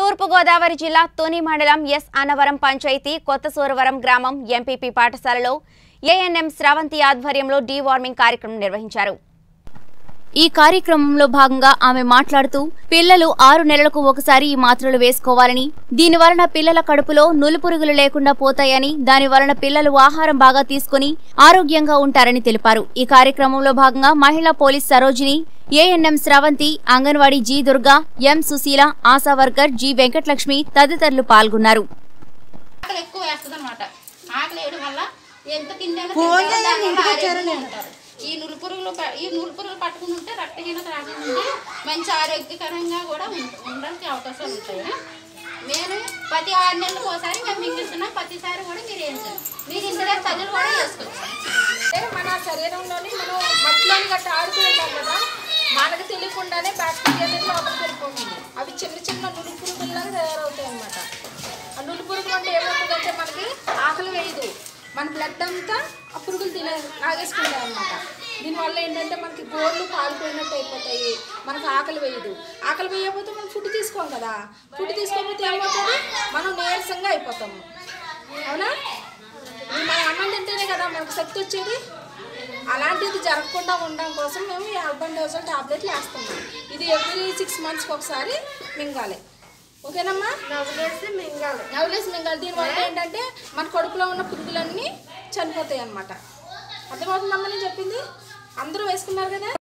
తూర్పుగోదావరి జిల్లా తుని మండలం ఎస్ అన్నవరం పంచాయతీ కొత్త సూరవరం గ్రామం ఎంపీపీ పాఠశాలలో ఏఎన్ఎం స్రవంతి ఆధ్వర్యంలో డీవార్మింగ్ కార్యక్రమం నిర్వహించారు ఈ కార్యక్రమంలో భాగంగా ఆమె మాట్లాడుతూ పిల్లలు ఆరు నెలలకు ఒకసారి ఈ మాత్రలు వేసుకోవాలని దీని వలన పిల్లల కడుపులో నులుపురుగులు లేకుండా పోతాయని దాని వలన పిల్లలు ఆహారం బాగా తీసుకుని ఆరోగ్యంగా ఉంటారని తెలిపారు ఈ కార్యక్రమంలో భాగంగా మహిళా police Sarojini ANM Sravanthi anganwadi G Durga M Sushila Asha worker G Venkatalakshmi తదితరులు పాల్గొన్నారు ఆకలి ఎక్కువ వేస్తుంది అనమాట ఆకలి వేయడం వల్ల ఎంత తిండాలో ఫోన్ తింటారో చేయండి, దానివల్ల ఇంటికి వచ్చారు ఆరోగ్యంగా నేను. ఉంటారు. ఈ నులుపురుగులు ప- ఈ నులుపురుగులు పట్టుకుని ఉంటే రక్తహీనత రాకుండా ఉండి మంచి ఆరోగ్యకరంగా కూడా ఉం- ఉండడానికి అవకాశాలు ఉంటాయి నేను ప్రతి ఆరు నెలలకు ఒకసారి మేము మింగిస్తున్నాం ప్రతిసారి కూడా మీరు వేయించండి మీరు ఇంటి తల్లులు కూడా వేసుకోవచ్చు అంటే మన శరీరంలోని మనం మట్టిలోని గట్ట ఆడుతూ ఉంటాం కదా మనకు తెలియకుండానే బ్యాక్టీరియా అనేది లోపలికి వెళ్ళిపోతుంది అవి చిన్న చిన్న నులుపురుగుల్లాగా తయారవుతాయి అన్నమాట ఆ నులుపురుగులు అంటే ఏమవుతుందంటే మనకి ఆకలి వేయదు మన బ్లడ్ అంతా ఆ పురుగులు తినే లాగేసుకుంటాయి అనమాట దీనివల్ల ఏంటంటే మనకి గోర్లు కాలిపోయినట్టు అయిపోతాయి మనకు ఆకలి వేయదు ఆకలి వేయకపోతే మనం ఫుడ్ తీసుకోం కదా ఫుడ్ తీసుకోకపోతే ఏమవుతుంది మనం నీరసంగా అయిపోతాము అవునా ఇది మనం అన్నం తింటేనే కదా మనకు శక్తి వచ్చేది అలాంటిది జరగకుండా ఉండడం కోసం మేము ఈ అర్బన్ డోజల్ టాబ్లెట్లు వేస్తున్నాం ఇది ఎవ్రీ సిక్స్ మంత్స్కి ఒకసారి మింగాలి ఓకేనమ్మా నవలేసి మింగాలి నవలేసి మింగాలి దీనివల్ల ఏంటంటే మన కడుపులో ఉన్న పురుగులన్నీ చనిపోతాయి అన్నమాట అర్థమవుతుందమ్మా నేను చెప్పింది అందరూ వేసుకున్నారు కదా